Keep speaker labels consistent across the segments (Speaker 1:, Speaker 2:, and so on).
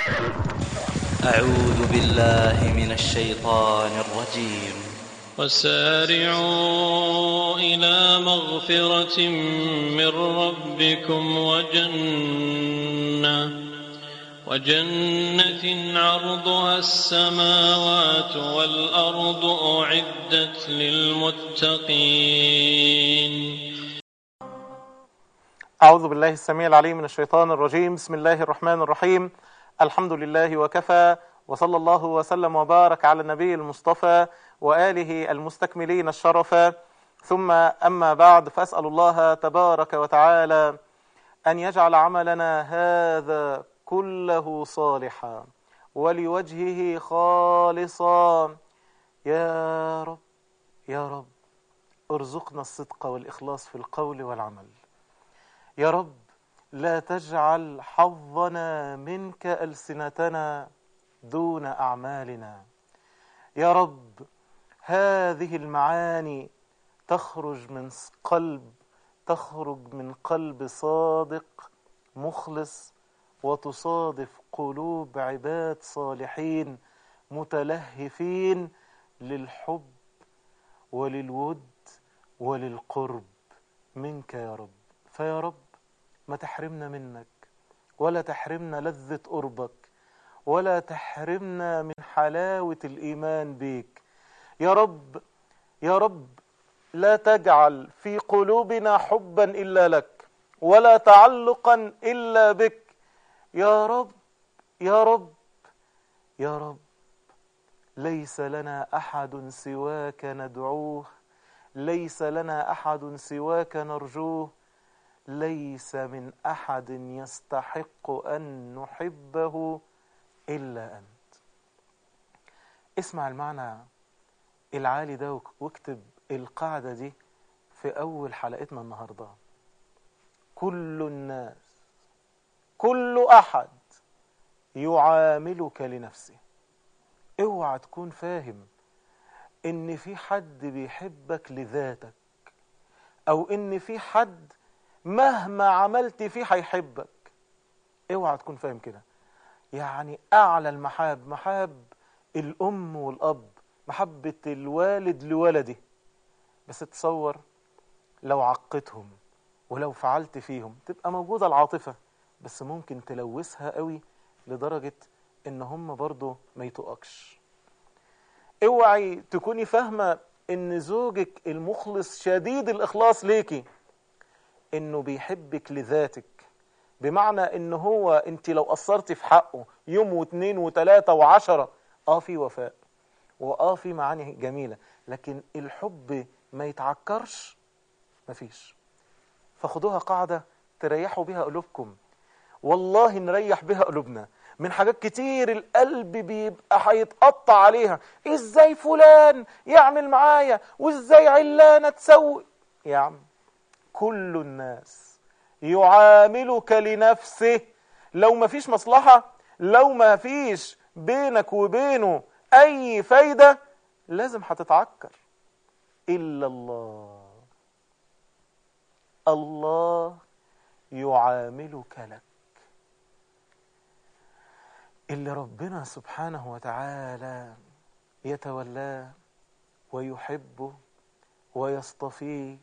Speaker 1: أعوذ بالله من الشيطان الرجيم
Speaker 2: وسارعوا إلى مغفرة من ربكم وجنة وجنة عرضها السماوات والأرض أعدت للمتقين
Speaker 3: أعوذ بالله السميع العليم من الشيطان الرجيم بسم الله الرحمن الرحيم الحمد لله وكفى وصلى الله وسلم وبارك على النبي المصطفى وآله المستكملين الشرفا ثم أما بعد فأسأل الله تبارك وتعالى أن يجعل عملنا هذا كله صالحا ولوجهه خالصا يا رب يا رب ارزقنا الصدق والإخلاص في القول والعمل يا رب لا تجعل حظنا منك ألسنتنا دون أعمالنا يا رب هذه المعاني تخرج من قلب تخرج من قلب صادق مخلص وتصادف قلوب عباد صالحين متلهفين للحب وللود وللقرب منك يا رب فيا رب ما تحرمنا منك ولا تحرمنا لذة قربك ولا تحرمنا من حلاوة الإيمان بيك يا رب يا رب لا تجعل في قلوبنا حبا إلا لك ولا تعلقا إلا بك يا رب يا رب يا رب ليس لنا أحد سواك ندعوه ليس لنا أحد سواك نرجوه ليس من أحد يستحق أن نحبه إلا أنت اسمع المعنى العالي ده واكتب القاعدة دي في أول حلقتنا النهاردة كل الناس كل أحد يعاملك لنفسه اوعى تكون فاهم ان في حد بيحبك لذاتك او ان في حد مهما عملت فيه هيحبك اوعى تكون فاهم كده يعني اعلى المحاب محاب الام والاب محبة الوالد لولده بس تصور لو عقتهم ولو فعلت فيهم تبقى موجودة العاطفة بس ممكن تلوثها قوي لدرجة ان هم برضو ما يتقكش اوعي تكوني فاهمة ان زوجك المخلص شديد الاخلاص ليكي انه بيحبك لذاتك بمعنى ان هو انت لو قصرتي في حقه يوم واثنين وثلاثة وعشرة اه في وفاء واه في معاني جميلة لكن الحب ما يتعكرش مفيش فخدوها قاعدة تريحوا بها قلوبكم والله نريح بها قلوبنا من حاجات كتير القلب بيبقى هيتقطع عليها ازاي فلان يعمل معايا وازاي علانة تسوي يا عم كل الناس يعاملك لنفسه لو ما فيش مصلحة لو ما فيش بينك وبينه اي فايدة لازم هتتعكر الا الله الله يعاملك لك اللي ربنا سبحانه وتعالى يتولاه ويحبه ويصطفيه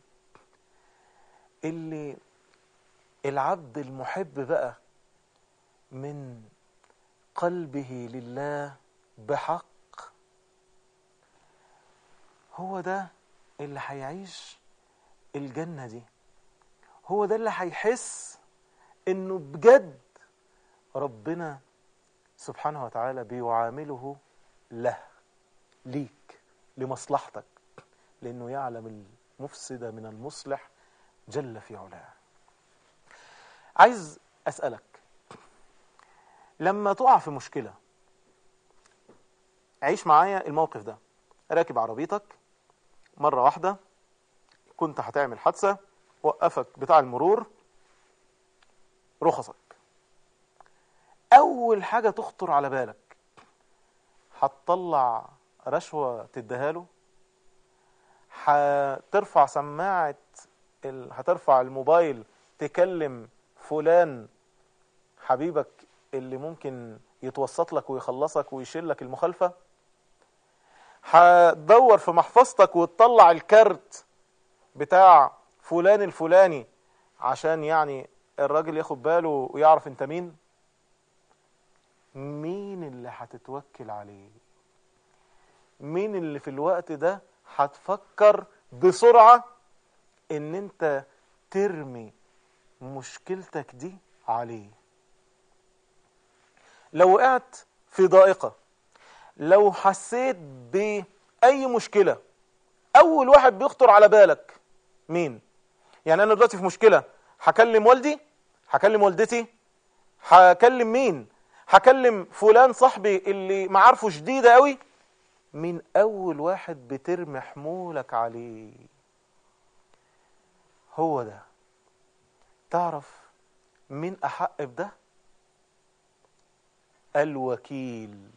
Speaker 3: اللي العبد المحب بقى من قلبه لله بحق هو ده اللي هيعيش الجنة دي هو ده اللي هيحس انه بجد ربنا سبحانه وتعالى بيعامله له ليك لمصلحتك لانه يعلم المفسد من المصلح جل في علاه عايز اسالك لما تقع في مشكله عيش معايا الموقف ده راكب عربيتك مره واحده كنت هتعمل حادثه وقفك بتاع المرور رخصك اول حاجه تخطر على بالك هتطلع رشوه تديها له هترفع سماعه ال... هترفع الموبايل تكلم فلان حبيبك اللي ممكن يتوسط لك ويخلصك ويشيل لك المخالفة هتدور في محفظتك وتطلع الكارت بتاع فلان الفلاني عشان يعني الراجل ياخد باله ويعرف انت مين مين اللي هتتوكل عليه مين اللي في الوقت ده هتفكر بسرعة ان انت ترمي مشكلتك دي عليه لو وقعت في ضائقة لو حسيت بأي مشكلة أول واحد بيخطر على بالك مين؟ يعني أنا دلوقتي في مشكلة هكلم والدي هكلم والدتي هكلم مين؟ هكلم فلان صاحبي اللي معارفه شديدة قوي مين أول واحد بترمي حمولك عليه هو ده تعرف مين أحق بده الوكيل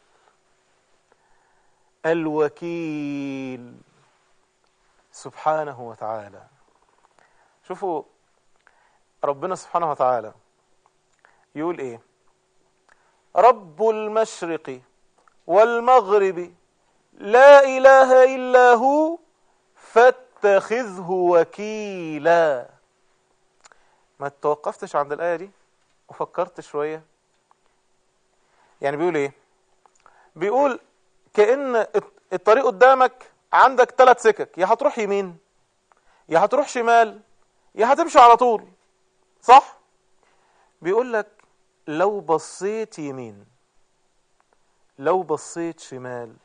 Speaker 3: الوكيل سبحانه وتعالى شوفوا ربنا سبحانه وتعالى يقول ايه رب المشرق والمغرب لا اله الا هو فاتخذه وكيلا ما توقفتش عند الايه دي وفكرت شويه يعني بيقول ايه بيقول كأن الطريق قدامك عندك ثلاث سكك يا هتروح يمين يا هتروح شمال يا هتمشي على طول صح بيقول لك لو بصيت يمين لو بصيت شمال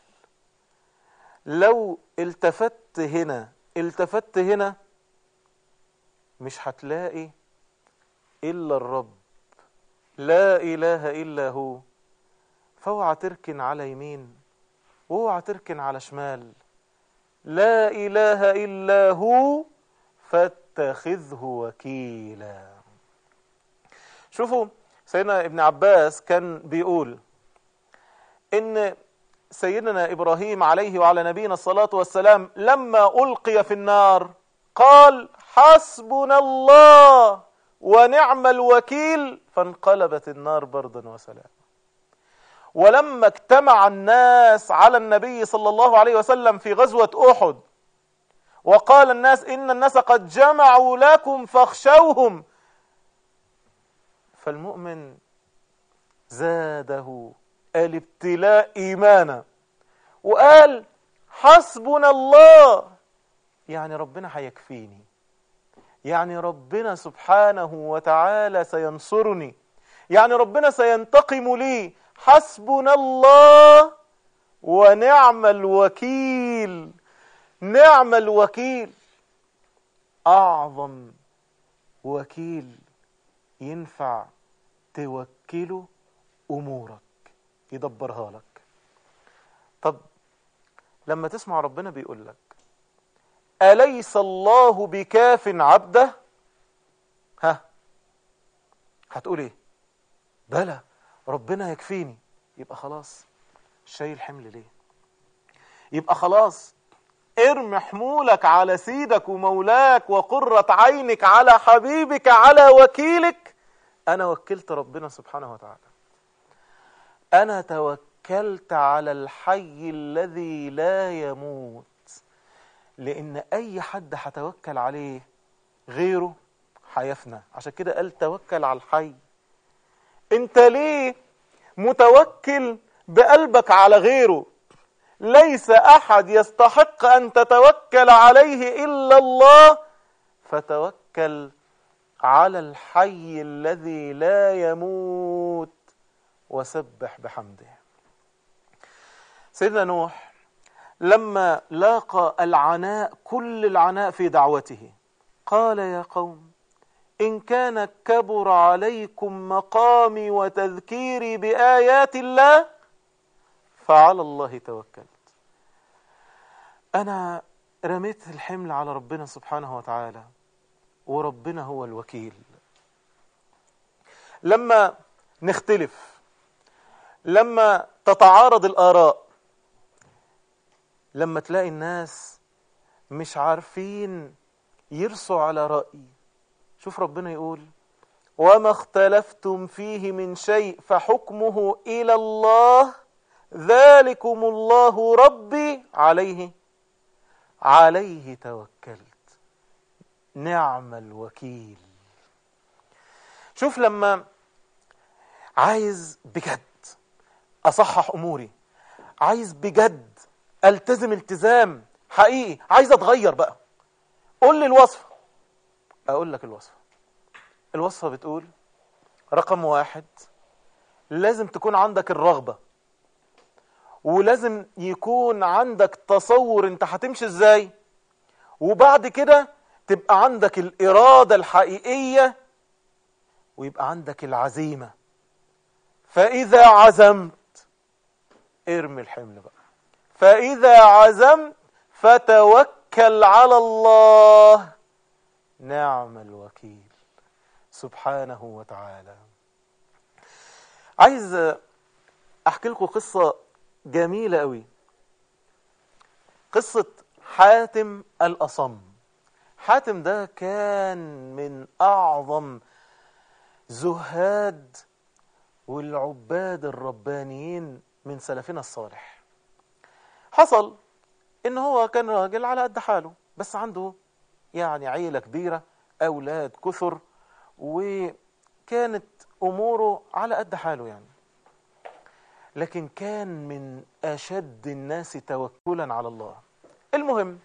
Speaker 3: لو التفت هنا التفت هنا مش هتلاقي إلا الرب لا إله إلا هو فاوعى تركن على يمين واوعى تركن على شمال لا إله إلا هو فاتخذه وكيلا شوفوا سيدنا ابن عباس كان بيقول إن سيدنا إبراهيم عليه وعلى نبينا الصلاة والسلام لما ألقي في النار قال حسبنا الله ونعم الوكيل فانقلبت النار بردا وسلام ولما اجتمع الناس على النبي صلى الله عليه وسلم في غزوة أحد وقال الناس إن الناس قد جمعوا لكم فاخشوهم فالمؤمن زاده الابتلاء إيمانا وقال حسبنا الله يعني ربنا هيكفيني يعني ربنا سبحانه وتعالى سينصرني يعني ربنا سينتقم لي حسبنا الله ونعم الوكيل نعم الوكيل أعظم وكيل ينفع توكله أمورك يدبرها لك طب لما تسمع ربنا بيقول لك أليس الله بكاف عبده ها هتقول ايه بلى ربنا يكفيني يبقى خلاص شايل حمل ليه يبقى خلاص ارمي حمولك على سيدك ومولاك وقرة عينك على حبيبك على وكيلك أنا وكلت ربنا سبحانه وتعالى أنا توكلت على الحي الذي لا يموت لأن أي حد هتوكل عليه غيره هيفنى عشان كده قال توكل على الحي انت ليه متوكل بقلبك على غيره ليس احد يستحق ان تتوكل عليه الا الله فتوكل على الحي الذي لا يموت وسبح بحمده سيدنا نوح لما لاقى العناء كل العناء في دعوته قال يا قوم إن كان كبر عليكم مقامي وتذكيري بآيات الله فعلى الله توكلت أنا رميت الحمل على ربنا سبحانه وتعالى وربنا هو الوكيل لما نختلف لما تتعارض الآراء لما تلاقي الناس مش عارفين يرسوا على رأي شوف ربنا يقول وما اختلفتم فيه من شيء فحكمه إلى الله ذلكم الله ربي عليه عليه توكلت نعم الوكيل شوف لما عايز بجد أصحح أموري عايز بجد ألتزم التزام حقيقي عايز أتغير بقى قول لي الوصفة أقول لك الوصفة الوصفة بتقول رقم واحد لازم تكون عندك الرغبة ولازم يكون عندك تصور انت هتمشي ازاي وبعد كده تبقى عندك الإرادة الحقيقية ويبقى عندك العزيمة فإذا عزمت ارمي الحمل بقى فإذا عزمت فتوكل على الله نعم الوكيل سبحانه وتعالى عايز احكي لكم قصة جميلة قوي قصة حاتم الأصم حاتم ده كان من أعظم زهاد والعباد الربانيين من سلفنا الصالح حصل ان هو كان راجل على قد حاله بس عنده يعني عيلة كبيرة أولاد كثر وكانت أموره على قد حاله يعني لكن كان من أشد الناس توكلا على الله المهم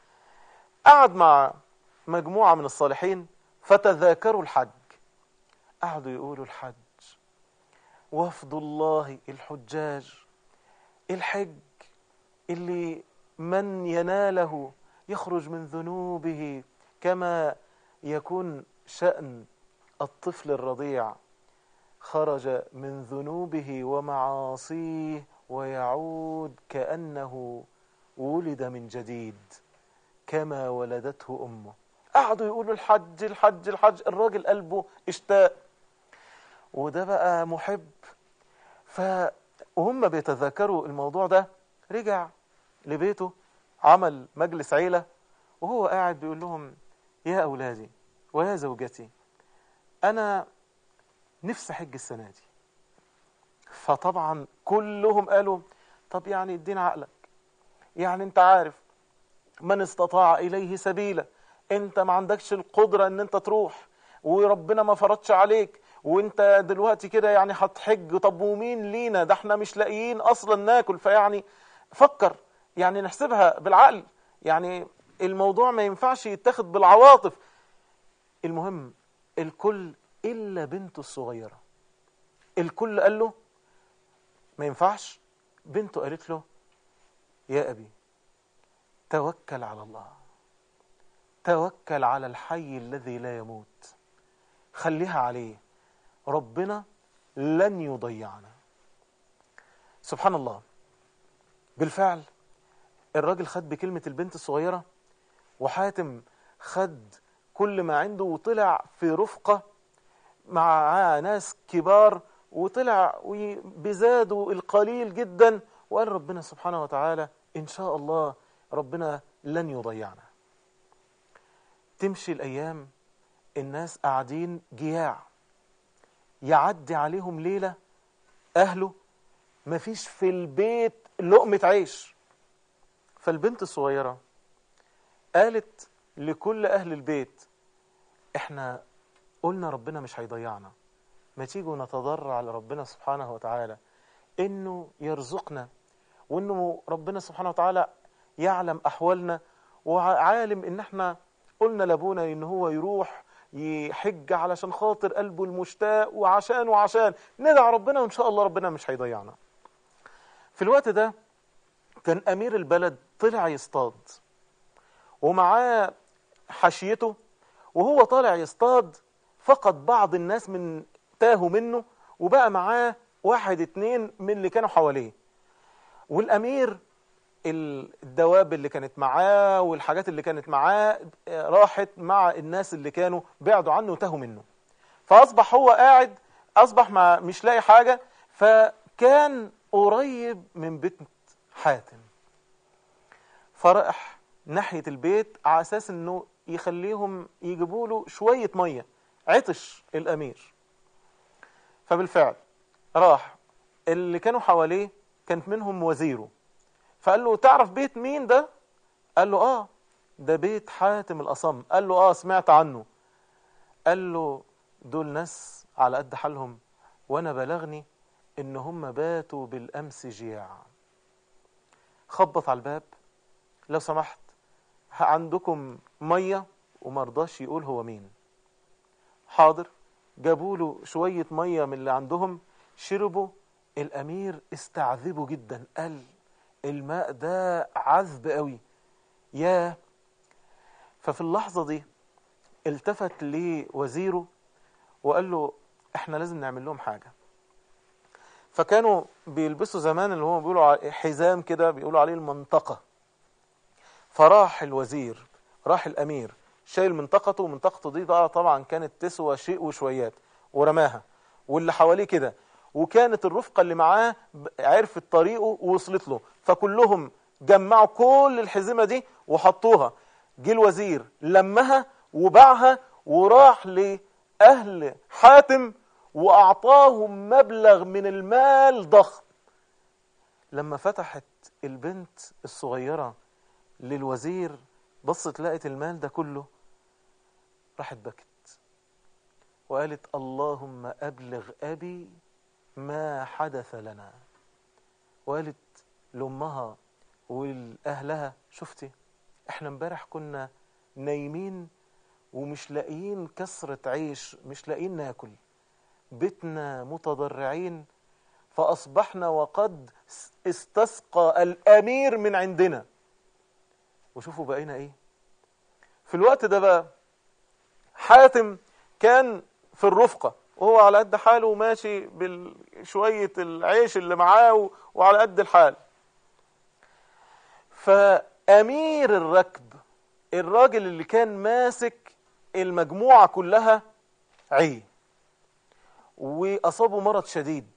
Speaker 3: قعد مع مجموعة من الصالحين فتذاكروا الحج قعدوا يقولوا الحج وفد الله الحجاج الحج اللي من يناله يخرج من ذنوبه كما يكون شأن الطفل الرضيع خرج من ذنوبه ومعاصيه ويعود كأنه ولد من جديد كما ولدته أمه قعدوا يقولوا الحج الحج الحج الراجل قلبه اشتاق وده بقى محب ف وهم بيتذاكروا الموضوع ده رجع لبيته عمل مجلس عيلة وهو قاعد بيقول لهم يا أولادي ويا زوجتي أنا نفسي حج السنة دي فطبعا كلهم قالوا طب يعني ادينا عقلك يعني انت عارف من استطاع إليه سبيلا انت ما عندكش القدرة ان انت تروح وربنا ما فرضش عليك وانت دلوقتي كده يعني هتحج طب ومين لينا ده احنا مش لاقيين اصلا ناكل فيعني فكر يعني نحسبها بالعقل يعني الموضوع ما ينفعش يتاخد بالعواطف المهم الكل الا بنته الصغيره الكل قال له ما ينفعش بنته قالت له يا ابي توكل على الله توكل على الحي الذي لا يموت خليها عليه ربنا لن يضيعنا سبحان الله بالفعل الراجل خد بكلمة البنت الصغيرة وحاتم خد كل ما عنده وطلع في رفقة مع ناس كبار وطلع بزاده القليل جدا وقال ربنا سبحانه وتعالى إن شاء الله ربنا لن يضيعنا تمشي الأيام الناس قاعدين جياع يعدي عليهم ليلة أهله مفيش في البيت لقمة عيش فالبنت الصغيرة قالت لكل أهل البيت احنا قلنا ربنا مش هيضيعنا ما تيجوا نتضرع لربنا سبحانه وتعالى انه يرزقنا وانه ربنا سبحانه وتعالى يعلم احوالنا وعالم ان احنا قلنا لابونا ان هو يروح يحج علشان خاطر قلبه المشتاق وعشان وعشان ندعى ربنا وان شاء الله ربنا مش هيضيعنا في الوقت ده كان امير البلد طلع يصطاد ومعاه حشيته وهو طالع يصطاد فقد بعض الناس من تاهوا منه وبقى معاه واحد اتنين من اللي كانوا حواليه والامير الدواب اللي كانت معاه والحاجات اللي كانت معاه راحت مع الناس اللي كانوا بعدوا عنه وتاهوا منه فاصبح هو قاعد اصبح ما مش لاقي حاجه فكان قريب من بيت حاتم فرح ناحيه البيت على اساس انه يخليهم يجيبوا له شويه ميه عطش الأمير فبالفعل راح اللي كانوا حواليه كانت منهم وزيره فقال له تعرف بيت مين ده قال له اه ده بيت حاتم الأصم قال له اه سمعت عنه قال له دول ناس على قد حالهم وانا بلغني ان هم باتوا بالامس جياع خبط على الباب لو سمحت عندكم ميه ومرضاش يقول هو مين حاضر جابوا له شويه ميه من اللي عندهم شربوا الامير استعذبه جدا قال الماء ده عذب قوي يا ففي اللحظه دي التفت لوزيره وقال له احنا لازم نعمل لهم حاجه فكانوا بيلبسوا زمان اللي هو بيقولوا ع- حزام كده بيقولوا عليه المنطقه فراح الوزير راح الامير شايل منطقته ومنطقته دي بقى طبعا كانت تسوى شيء وشويات ورماها واللي حواليه كده وكانت الرفقه اللي معاه ب- عرفت طريقه ووصلت له فكلهم جمعوا كل الحزمه دي وحطوها جه الوزير لمها وباعها وراح لاهل حاتم واعطاهم مبلغ من المال ضخم لما فتحت البنت الصغيره للوزير بصت لقت المال ده كله راحت بكت وقالت اللهم أبلغ أبي ما حدث لنا وقالت لأمها ولأهلها شفتي احنا امبارح كنا نايمين ومش لاقيين كسرة عيش مش لاقيين ناكل بتنا متضرعين فأصبحنا وقد استسقى الأمير من عندنا وشوفوا بقينا ايه في الوقت ده بقى حاتم كان في الرفقة وهو على قد حاله وماشي بشوية العيش اللي معاه وعلى قد الحال فأمير الركب الراجل اللي كان ماسك المجموعة كلها عي وأصابه مرض شديد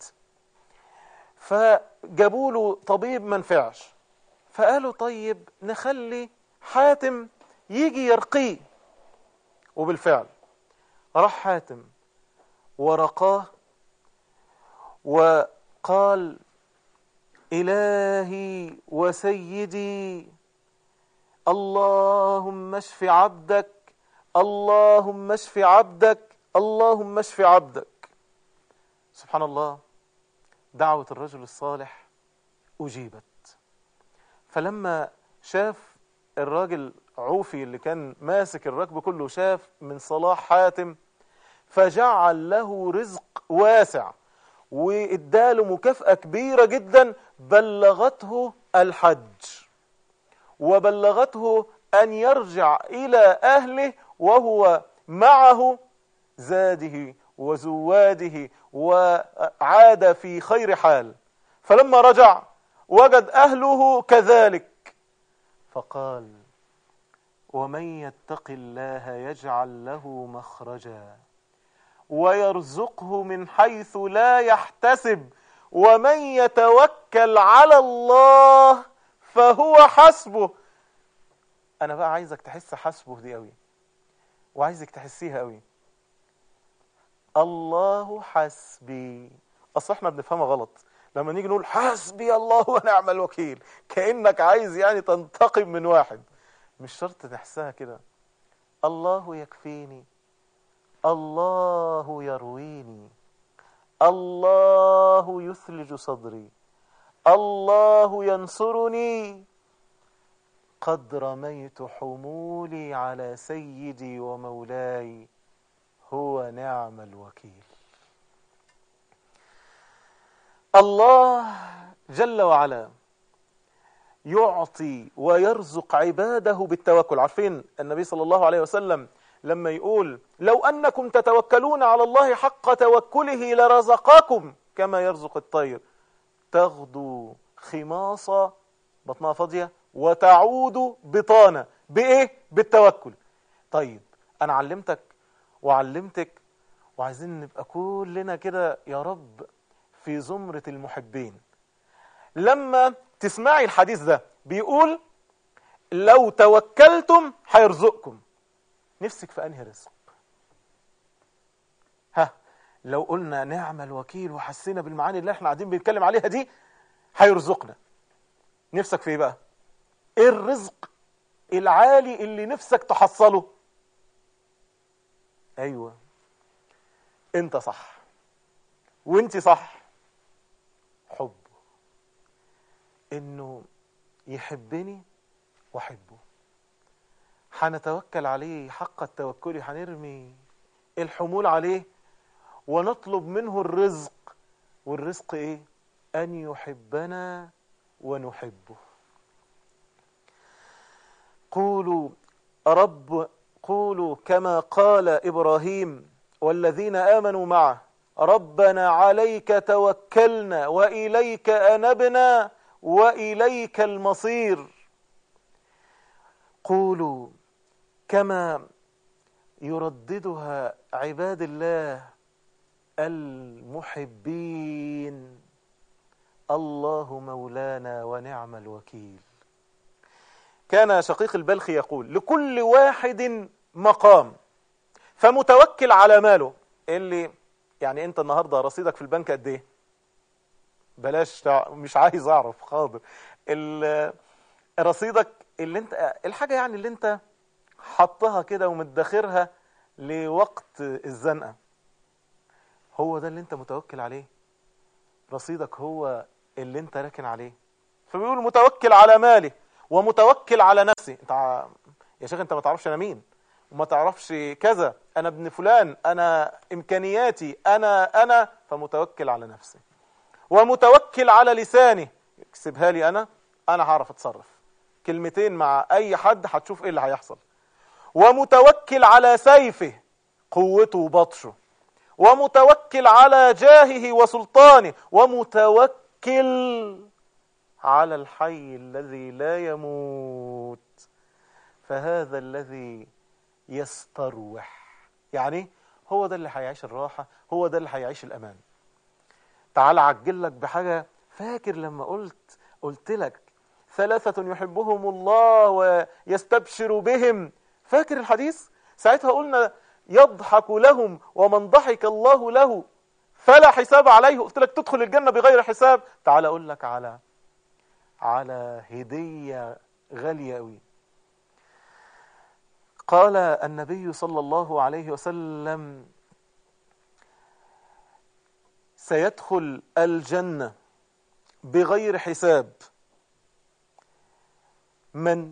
Speaker 3: فجابوا له طبيب ما نفعش فقالوا طيب نخلي حاتم يجي يرقيه وبالفعل راح حاتم ورقاه وقال إلهي وسيدي اللهم اشف عبدك اللهم اشف عبدك اللهم اشف عبدك سبحان الله دعوة الرجل الصالح أجيبت فلما شاف الراجل عوفي اللي كان ماسك الركب كله شاف من صلاح حاتم فجعل له رزق واسع واداله مكافأة كبيرة جدا بلغته الحج وبلغته أن يرجع إلى أهله وهو معه زاده وزواده وعاد في خير حال فلما رجع وجد أهله كذلك فقال ومن يتق الله يجعل له مخرجا ويرزقه من حيث لا يحتسب ومن يتوكل على الله فهو حسبه انا بقى عايزك تحس حسبه دي قوي وعايزك تحسيها قوي الله حسبي اصل احنا بنفهمها غلط لما نيجي نقول حسبي الله ونعم الوكيل كانك عايز يعني تنتقم من واحد مش شرط تحسها كده الله يكفيني الله يرويني الله يثلج صدري الله ينصرني قد رميت حمولي على سيدي ومولاي هو نعم الوكيل الله جل وعلا يعطي ويرزق عباده بالتوكل عارفين النبي صلى الله عليه وسلم لما يقول لو أنكم تتوكلون على الله حق توكله لرزقاكم كما يرزق الطير تغدو خماصة بطنها فاضية وتعود بطانة بإيه؟ بالتوكل طيب أنا علمتك وعلمتك وعايزين نبقى كلنا كده يا رب في زمرة المحبين لما تسمعي الحديث ده بيقول لو توكلتم هيرزقكم نفسك في انهي رزق لو قلنا نعم الوكيل وحسينا بالمعاني اللي احنا قاعدين بنتكلم عليها دي هيرزقنا نفسك في ايه بقى ايه الرزق العالي اللي نفسك تحصله ايوه انت صح وانت صح حبه انه يحبني واحبه هنتوكل عليه حق التوكل هنرمي الحمول عليه ونطلب منه الرزق والرزق ايه ان يحبنا ونحبه قولوا رب قولوا كما قال ابراهيم والذين امنوا معه ربنا عليك توكلنا واليك انبنا واليك المصير قولوا كما يرددها عباد الله المحبين الله مولانا ونعم الوكيل كان شقيق البلخي يقول لكل واحد مقام فمتوكل على ماله اللي يعني انت النهارده رصيدك في البنك قد ايه بلاش تع... مش عايز اعرف حاضر ال- رصيدك اللي انت الحاجه يعني اللي انت حطها كده ومدخرها لوقت الزنقه هو ده اللي انت متوكل عليه رصيدك هو اللي انت راكن عليه فبيقول متوكل على مالي ومتوكل على نفسي انت ع- يا شيخ انت ما تعرفش انا مين وما تعرفش كذا انا ابن فلان انا امكانياتي انا انا فمتوكل على نفسي ومتوكل على لساني اكسبها لي انا انا هعرف اتصرف كلمتين مع اي حد هتشوف ايه اللي هيحصل ومتوكل على سيفه قوته وبطشه ومتوكل على جاهه وسلطانه ومتوكل على الحي الذي لا يموت فهذا الذي يستروح يعني هو ده اللي هيعيش الراحة هو ده اللي هيعيش الأمان تعال عجل لك بحاجة فاكر لما قلت قلت لك ثلاثة يحبهم الله ويستبشر بهم فاكر الحديث ساعتها قلنا يضحك لهم ومن ضحك الله له فلا حساب عليه قلت لك تدخل الجنة بغير حساب تعال أقول لك على على هدية غالية قوي قال النبي صلى الله عليه وسلم سيدخل الجنة بغير حساب من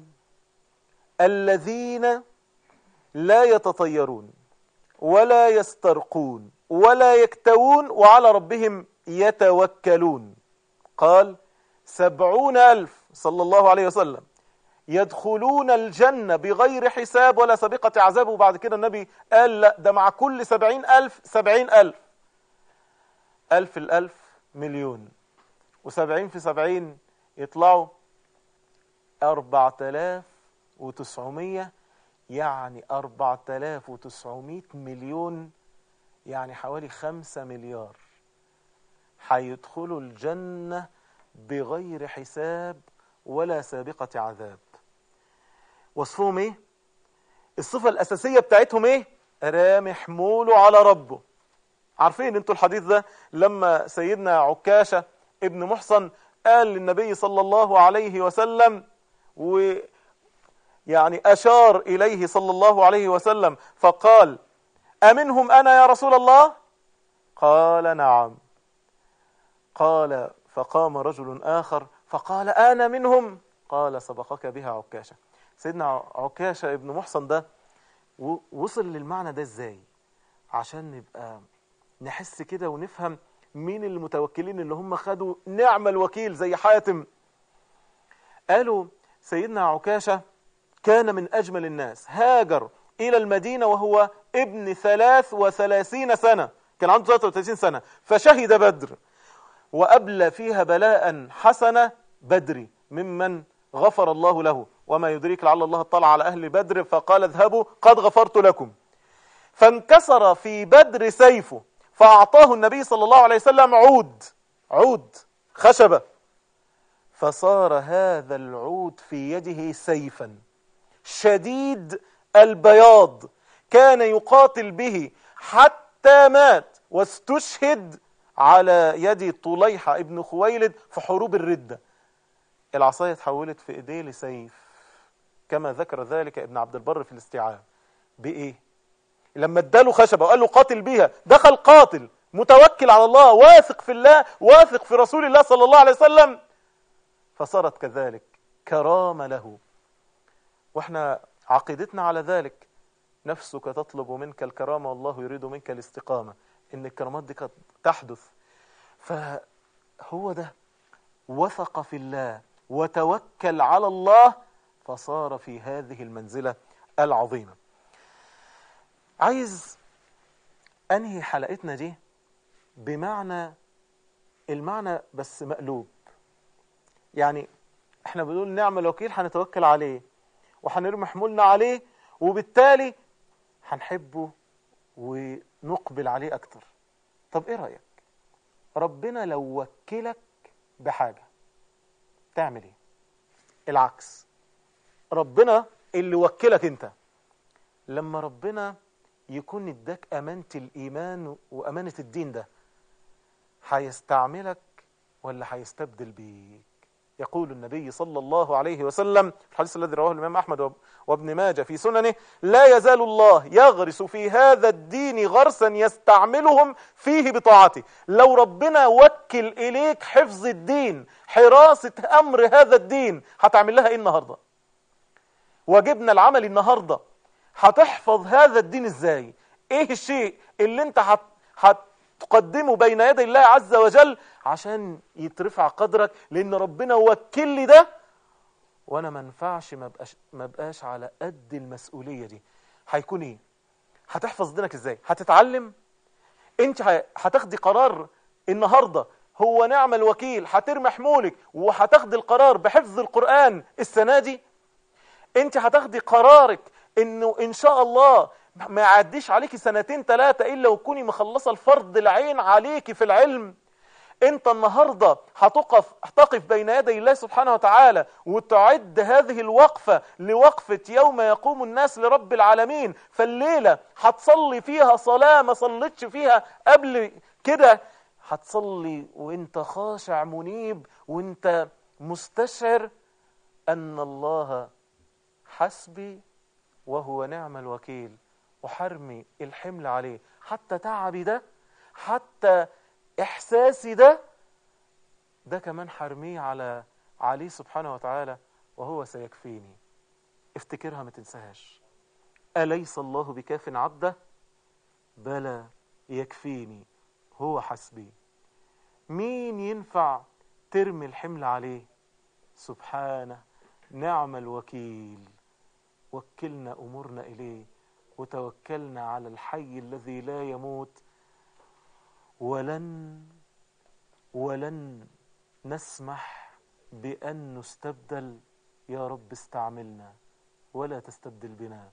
Speaker 3: الذين لا يتطيرون ولا يسترقون ولا يكتوون وعلى ربهم يتوكلون قال سبعون ألف صلى الله عليه وسلم يدخلون الجنة بغير حساب ولا سابقة عذاب وبعد كده النبي قال لا ده مع كل سبعين ألف سبعين ألف ألف الألف مليون وسبعين في سبعين يطلعوا أربعة آلاف وتسعمية يعني أربعة آلاف وتسعمية مليون يعني حوالي خمسة مليار هيدخلوا الجنة بغير حساب ولا سابقة عذاب وصفهم ايه الصفة الأساسية بتاعتهم ايه رامي حموله على ربه عارفين انتوا الحديث ده لما سيدنا عكاشة ابن محصن قال للنبي صلى الله عليه وسلم ويعني أشار إليه صلى الله عليه وسلم فقال أمنهم أنا يا رسول الله قال نعم قال فقام رجل آخر فقال أنا منهم قال سبقك بها عكاشة سيدنا عكاشة ابن محصن ده و- وصل للمعنى ده ازاي عشان نبقى نحس كده ونفهم مين المتوكلين اللي هم خدوا نعم الوكيل زي حاتم قالوا سيدنا عكاشة كان من أجمل الناس هاجر إلى المدينة وهو ابن ثلاث وثلاثين سنة كان عنده 33 سنة فشهد بدر وأبلى فيها بلاء حسنة بدري ممن غفر الله له وما يدريك لعل الله اطلع على أهل بدر فقال اذهبوا قد غفرت لكم فانكسر في بدر سيفه فأعطاه النبي صلى الله عليه وسلم عود عود خشبة فصار هذا العود في يده سيفا شديد البياض كان يقاتل به حتى مات واستشهد على يد طليحة ابن خويلد في حروب الردة العصاية تحولت في ايديه لسيف كما ذكر ذلك ابن عبد البر في الاستيعاب بايه لما اداله خشبة وقال له قاتل بيها دخل قاتل متوكل على الله واثق في الله واثق في رسول الله صلى الله عليه وسلم فصارت كذلك كرامة له واحنا عقيدتنا على ذلك نفسك تطلب منك الكرامة والله يريد منك الاستقامة ان الكرامات دي قد تحدث فهو ده وثق في الله وتوكل على الله فصار في هذه المنزلة العظيمة عايز أنهي حلقتنا دي بمعنى المعنى بس مقلوب يعني احنا بنقول نعم الوكيل هنتوكل عليه وهنرمي حمولنا عليه وبالتالي هنحبه ونقبل عليه أكتر طب ايه رأيك ربنا لو وكلك بحاجة تعمل ايه العكس ربنا اللي وكلك انت لما ربنا يكون اداك امانه الايمان وامانه الدين ده هيستعملك ولا هيستبدل بيك يقول النبي صلى الله عليه وسلم في الحديث الذي رواه الامام احمد وابن ماجه في سننه لا يزال الله يغرس في هذا الدين غرسا يستعملهم فيه بطاعته لو ربنا وكل اليك حفظ الدين حراسه امر هذا الدين هتعمل لها ايه النهارده واجبنا العمل النهاردة هتحفظ هذا الدين ازاي ايه الشيء اللي انت هت... هتقدمه بين يدي الله عز وجل عشان يترفع قدرك لان ربنا وكل لي ده وانا ما ينفعش ما بقاش ما بقاش على قد المسؤوليه دي هيكون ايه هتحفظ دينك ازاي هتتعلم انت هتاخدي قرار النهارده هو نعم الوكيل هترمي حمولك وهتاخدي القرار بحفظ القرآن السنة دي انت هتاخدي قرارك انه ان شاء الله ما يعديش عليكي سنتين ثلاثة الا وتكوني مخلصة الفرض العين عليكي في العلم انت النهاردة هتقف هتقف بين يدي الله سبحانه وتعالى وتعد هذه الوقفة لوقفة يوم يقوم الناس لرب العالمين فالليلة هتصلي فيها صلاة ما صليتش فيها قبل كده هتصلي وانت خاشع منيب وانت مستشعر ان الله حسبي وهو نعم الوكيل وحرمي الحمل عليه حتى تعبي ده حتى إحساسي ده ده كمان حرميه على عليه سبحانه وتعالى وهو سيكفيني افتكرها ما تنساهاش أليس الله بكاف عبده بلى يكفيني هو حسبي مين ينفع ترمي الحمل عليه سبحانه نعم الوكيل وكلنا أمورنا إليه وتوكلنا على الحي الذي لا يموت ولن ولن نسمح بأن نستبدل يا رب استعملنا ولا تستبدل بنا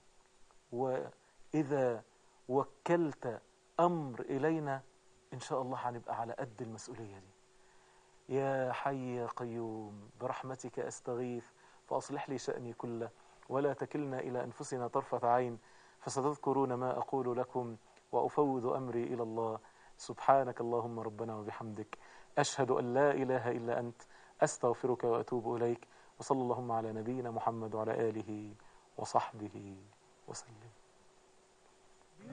Speaker 3: وإذا وكلت أمر إلينا إن شاء الله هنبقى على قد المسؤولية دي يا حي يا قيوم برحمتك أستغيث فأصلح لي شأني كله ولا تكلنا إلى أنفسنا طرفة عين فستذكرون ما أقول لكم وأفوض أمري إلى الله سبحانك اللهم ربنا وبحمدك أشهد أن لا إله إلا أنت أستغفرك وأتوب إليك وصلى اللهم على نبينا محمد وعلى آله وصحبه وسلم